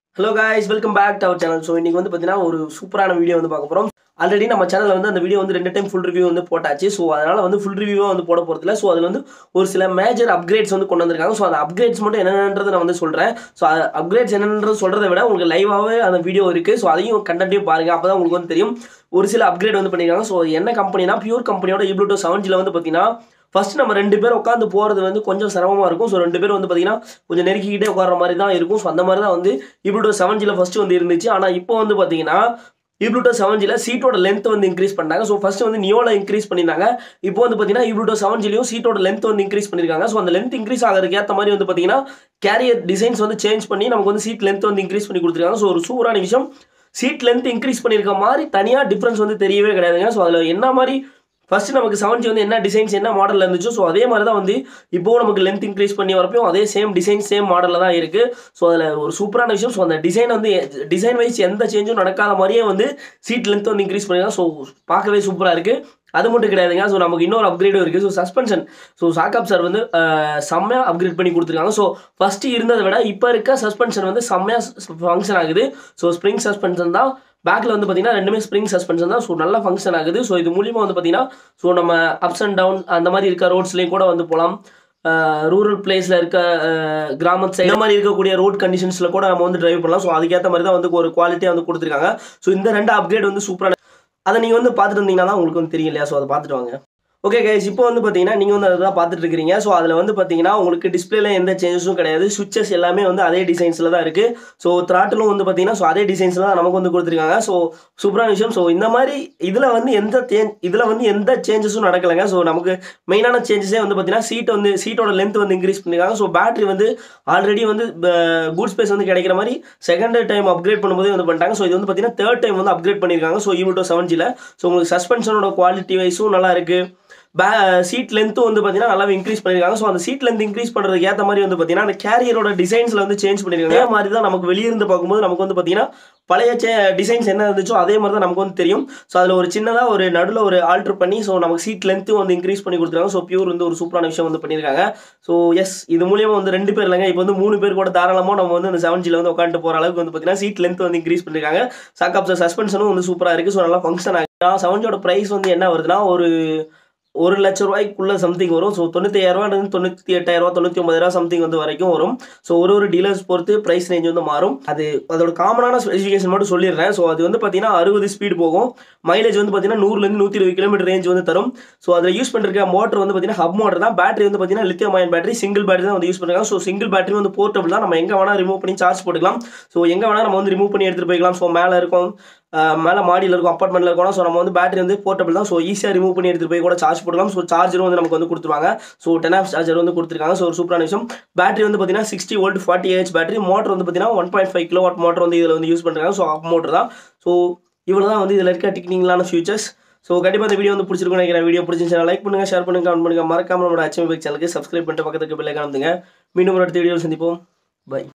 hello guys welcome back to our channel so இன்னைக்கு வந்து பார்த்தீங்கன்னா ஒரு சூப்பரான வீடியோ வந்து பார்க்க போகிறோம் ஆல்ரெடி நம்ம சேனலில் வந்து அந்த வீடியோ வந்து ரெண்டு டைம் ஃபுல் ரிவ்யூ வந்து போட்டாச்சு ஸோ அதனால் வந்து ஃபுல் ரிவ்யூவாக வந்து போட போகிறதில்ல ஸோ அதில் வந்து ஒரு சில மேஜர் அப்கிரேட்ஸ் வந்து கொண்டு வந்திருக்காங்க ஸோ அந்த அப்கிரேட்ஸ் மட்டும் என்னென்னது நான் வந்து சொல்கிறேன் ஸோ அப்கிரேட்ஸ் என்னன்றது சொல்கிறத விட உங்களுக்கு லைவாகவே அந்த வீடியோ இருக்குது ஸோ அதையும் கண்டென்ட்டையும் பாருங்கள் அப்போ தான் உங்களுக்கு வந்து தெரியும் ஒரு சில அப்கிரேட் வந்து பண்ணியிருக்காங்க ஸோ என்ன கம்பெனினா பியூர் கம்பெனியோட இப்ளூட்டோ செவன் ஜியில் வந்து பார்த்தீங்கன்னா ஃபர்ஸ்ட் நம்ம ரெண்டு பேர் உட்காந்து போகிறது வந்து கொஞ்சம் சிரமமாக இருக்கும் ஸோ ரெண்டு பேர் வந்து பார்த்தீங்கன்னா கொஞ்சம் நெருக்கிக்கிட்டே உட்கார மாதிரி தான் இருக்கும் ஸோ அந்த மாதிரி தான் வந்து இப்ளூட்டோ செவன் ஜியில் ஃபஸ்ட்டு வந்து இருந்துச்சு ஆனால் இப்போ வந்து பார்த்தீங்கன்னா இப்ளூட்டோ செவன் ஜியில் சீட்டோட லென்த் வந்து இன்க்ரீஸ் பண்ணாங்க ஸோ ஃபர்ஸ்ட் வந்து நியோவில் இன்க்ரீஸ் பண்ணியிருந்தாங்க இப்போ வந்து பார்த்தீங்கன்னா இப்ளூட்டோ செவன் ஜிலையும் சீட்டோட லென்த் வந்து இன்க்ரீஸ் பண்ணியிருக்காங்க ஸோ அந்த லென்த் இன்க்ரீஸ் ஆகிறதுக்கு ஏற்ற மாதிரி வந்து பார்த்தீங்கன்னா கேரியர் டிசைன்ஸ் வந்து சேஞ்ச் பண்ணி நமக்கு வந்து சீட் லென்த் வந்து இன்க்ரீஸ் பண்ணி கொடுத்துருக்காங்க ஸோ ஒரு சூப்பரான விஷயம் சீட் லென்த் இன்க்ரீஸ் பண்ணியிருக்க மாதிரி தனியாக டிஃப்ரென்ஸ் வந்து தெரியவே கிடையாதுங்க ஸோ அதில் என்ன மாதிரி ஃபர்ஸ்ட் நமக்கு செவன் ஜி வந்து என்ன டிசைன்ஸ் என்ன மாடலில் இருந்துச்சோ ஸோ அதே மாதிரி தான் வந்து இப்போவும் நமக்கு லென்த் இன்க்ரீஸ் பண்ணி வரப்பையும் அதே சேம் டிசைன் சேம் மாடலில் தான் இருக்குது ஸோ அதில் ஒரு சூப்பரான விஷயம் ஸோ அந்த டிசைன் வந்து டிசைன் வைஸ் எந்த சேஞ்சும் நடக்காத மாதிரியே வந்து சீட் லென்த் வந்து இன்க்ரீஸ் பண்ணிருக்காங்க ஸோ பார்க்கவே சூப்பராக இருக்குது அது மட்டும் கிடையாதுங்க ஸோ நமக்கு இன்னொரு அப்கிரேடும் இருக்குது so suspension so shock absorber வந்து அஹ், செம்மையாக அப்கிரேட் பண்ணி கொடுத்துருக்காங்க ஸோ ஃபஸ்ட்டு இருந்ததை விட இப்போ இருக்க சஸ்பென்ஷன் வந்து செம்மையாக ஃபங்க்ஷன் ஆகுது ஸோ ஸ்ப்ரிங் சஸ்பென்ஷன் தான் பேக்கில் வந்து பார்த்தீங்கன்னா ரெண்டுமே ஸ்ப்ரிங் சஸ்பென்ஷன் தான் ஸோ நல்லா ஃபங்க்ஷன் ஆகுது ஸோ இது மூலியமாக வந்து பார்த்தீங்கன்னா ஸோ நம்ம அப்ஸ் அண்ட் டவுன் அந்த மாதிரி இருக்க ரோட்ஸ்லேயும் கூட வந்து போகலாம் ரூரல் பிளேஸில் இருக்க அஹ், கிராமத்து சைடு இந்த மாதிரி இருக்கக்கூடிய ரோட் கண்டிஷன்ஸில் கூட நம்ம வந்து டிரைவ் பண்ணலாம் ஸோ அதுக்கேற்ற மாதிரி தான் வந்து ஒரு குவாலிட்டியாக வந்து கொடுத்துருக்காங்க ஸோ இந்த ரெண்டு அப்கிரேட் வந்து சூப்பரான அதை நீங்கள் வந்து பார்த்துட்டு இருந்தீங்கன்னா தான் உங்களுக்கு வந்து தெரியும் இல்லையா ஸோ அதை பார்த்துட்டு வாங்க ஓகே கைஸ் இப்போ வந்து பார்த்தீங்கன்னா நீங்கள் வந்து அதை தான் பார்த்துட்டு இருக்கிறீங்க ஸோ அதில் வந்து பார்த்தீங்கன்னா உங்களுக்கு டிஸ்பிளேல எந்த சேஞ்சஸும் கிடையாது சுவிச்சஸ் எல்லாமே வந்து அதே டிசைன்ஸில் தான் இருக்குது ஸோ த்ராட்டிலும் வந்து பார்த்தீங்கன்னா ஸோ அதே டிசைன்ஸில் தான் நமக்கு வந்து கொடுத்துருக்காங்க ஸோ சூப்பரான விஷயம் ஸோ இந்த மாதிரி இதில் வந்து எந்த சேஞ்ச் இதில் வந்து எந்த சேஞ்சஸும் நடக்கலைங்க ஸோ நமக்கு மெயினான சேஞ்சஸே வந்து பார்த்தீங்கன்னா சீட் வந்து சீட்டோட லென்த் வந்து இன்க்ரீஸ் பண்ணியிருக்காங்க ஸோ பேட்டரி வந்து ஆல்ரெடி வந்து குட் ஸ்பேஸ் வந்து கிடைக்கிற மாதிரி செகண்ட் டைம் அப்கிரேட் பண்ணும்போது வந்து பண்ணிட்டாங்க ஸோ இது வந்து பார்த்தீங்கன்னா தேர்ட் டைம் வந்து அப்கிரேட் பண்ணியிருக்காங்க ஸோ ஈவல்டோ செவன் ஜியில் ஸோ உங்களுக்கு சஸ்பென்ஷனோட குவாலிட்டி வைஸும் நல்லா இருக்குது பே சீட் லென்த்தும் வந்து பார்த்தீங்கன்னா நல்லாவே இன்க்ரீஸ் பண்ணியிருக்காங்க ஸோ அந்த சீட் லென்த் இன்க்ரீஸ் பண்ணுறதுக்கு ஏற்ற மாதிரி வந்து பார்த்தீங்கன்னா அந்த கேரியரோட டிசைன்ஸில் வந்து சேஞ்ச் பண்ணியிருக்காங்க அதே மாதிரி தான் நமக்கு வெளியிருந்து பார்க்கும்போது நமக்கு வந்து பார்த்தீங்கன்னா பழைய சே டிசைன்ஸ் என்ன இருந்துச்சோ அதே மாதிரி தான் நமக்கு வந்து தெரியும் ஸோ அதில் ஒரு சின்னதாக ஒரு நடுவில் ஒரு ஆல்ட்ரு பண்ணி ஸோ நமக்கு சீட் லென்த்தும் வந்து இன்க்ரீஸ் பண்ணி கொடுத்துருக்காங்க ஸோ பியூர் வந்து ஒரு சூப்பரான விஷயம் வந்து பண்ணியிருக்காங்க ஸோ எஸ் இது மூலியமாக வந்து ரெண்டு பேர் இல்லைங்க இப்போ வந்து மூணு பேர் கூட தாராளமாக நம்ம வந்து இந்த செவன் ஜியில் வந்து உட்காந்துட்டு போகிற அளவுக்கு வந்து பார்த்தீங்கன்னா சீட் லென்த் வந்து இன்க்ரீஸ் பண்ணியிருக்காங்க சாக்காப் சஸ்பென்ஷனும் வந்து சூப்பராக இருக்குது ஸோ நல்லா ஃபங்க்ஷன் ஆகுது செவன் ஜியோட ப்ரைஸ் வந்து என்ன வருதுன்னா ஒரு ஒரு லட்ச ரூபாய்க்குள்ள சம்திங் வரும் ஸோ தொண்ணூற்றி ஐயாயிரம் தொண்ணூற்றி எட்டாயிரரூவா தொண்ணூற்றி ஒன்பதாயிரம் சம்திங் வந்து வரைக்கும் வரும் ஸோ ஒரு ஒரு டீலர்ஸ் பொறுத்து ப்ரைஸ் ரேஞ்ச் வந்து மாறும் அது அதோட காமனான ஸ்பெசிஃபிகேஷன் மட்டும் சொல்லிடுறேன் ஸோ அது வந்து பார்த்தீங்கன்னா அறுபது ஸ்பீடு போகும் மைலேஜ் வந்து பார்த்தீங்கன்னா நூறுலேருந்து நூற்றி இருபது கிலோமீட்டர் ரேஞ்ச் வந்து தரும் ஸோ அதில் யூஸ் பண்ணிருக்க மோட்டர் வந்து பார்த்தீங்கன்னா ஹப் மோட்டர் தான் பேட்டரி வந்து பார்த்தீங்கன்னா lithium ion battery single battery தான் வந்து யூஸ் பண்ணுறாங்க ஸோ சிங்கிள் பேட்டரி வந்து போர்ட்டபிள் தான் நம்ம எங்கே வேணால் ரிமூவ் பண்ணி சார்ஜ் போட்டுக்கலாம் ஸோ எங்கே வேணால் நம்ம வந்து ரிமூவ் பண்ணி எடுத்துகிட்டு போய்க்கலாம் ஸோ மேலே இருக்கும் மேலே மாடியில் இருக்கும் அப்பார்ட்மெண்ட்டில் இருக்கணும் ஸோ நம்ம வந்து பேட்டரி வந்து போர்ட்டபிள் தான் ஸோ ஈஸியாக ரிமூவ் பண்ணி எடுத்துகிட்டு போய் கூட சார்ஜ் போடலாம் ஸோ சார்ஜரும் வந்து நமக்கு வந்து கொடுத்துருவாங்க ஸோ டென் ஆஃப் சார்ஜர் வந்து கொடுத்துருக்காங்க ஸோ ஒரு சூப்பரான விஷயம் பேட்டரி வந்து பார்த்தீங்கன்னா sixty volt forty AH battery motor வந்து பார்த்தீங்கன்னா one point five kilo watt motor வந்து இதில் வந்து யூஸ் பண்ணுறாங்க ஸோ அப் மோட்டர் தான் ஸோ இவ்வளோ தான் வந்து இதில் இருக்க டெக்னிக்கலான ஃபியூச்சர்ஸ் ஸோ கண்டிப்பாக இந்த வீடியோ வந்து பிடிச்சிருக்கும் நினைக்கிறேன் வீடியோ பிடிச்சிருந்துச்சா லைக் பண்ணுங்க ஷேர் பண்ணுங்க கமெண்ட் பண்ணுங்க மறக்காம நம்மளோட அச்சம் பைக் சேனலுக்கு சப்ஸ்கிரைப் பண்ணிட்டு பக்கத்துக்கு பெல்லை காணுங்க மீண்டும் ஒரு அடுத்த வீடியோ சந்திப்போம் பை